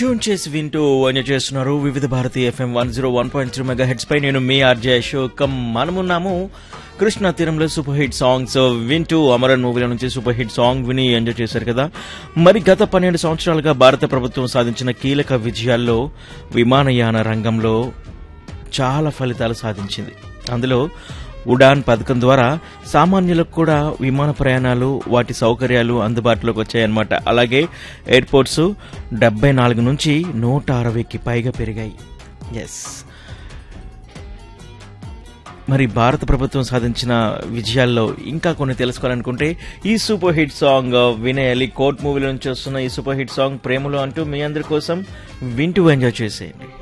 tune చేసి వింటూ enjoy చేస్తున్నారు Vividh Bharati FM one zero one point three mega hertz పై నేను మీ ఆర్జే అశోకం మనమున్నాము కృష్ణ తీరంలో సూపర్ హిట్ సాంగ్స్ వింటూ అమరన్ మూవీల నుంచి సూపర్ హిట్ సాంగ్ విని ఎంజాయ్ చేశారు కదా మరి గత పన్నెండు సంవత్సరాలుగా భారత ప్రభుత్వం సాధించిన కీలక విజయాల్లో విమానయాన రంగంలో చాలా ఫలితాలు సాధించింది అందులో ఉడాన్ పథకం ద్వారా సామాన్యులకు కూడా విమాన ప్రయాణాలు వాటి సౌకర్యాలు అందుబాటులోకి వచ్చాయన్నమాట అలాగే ఎయిర్పోర్ట్స్ డెబ్బై నాలుగు నుంచి నూట అరవైకి పైగా పెరిగాయి ఎస్ మరి భారత ప్రభుత్వం సాధించిన విజయాల్లో ఇంకా కొన్ని తెలుసుకోవాలనుకుంటే ఈ సూపర్ హిట్ సాంగ్ వినేయాలి కోర్ట్ మూవీలో నుంచి వస్తున్న ఈ సూపర్ హిట్ సాంగ్ ప్రేమలో అంటూ మీ అందరి కోసం వింటూ ఎంజాయ్ చేసేయండి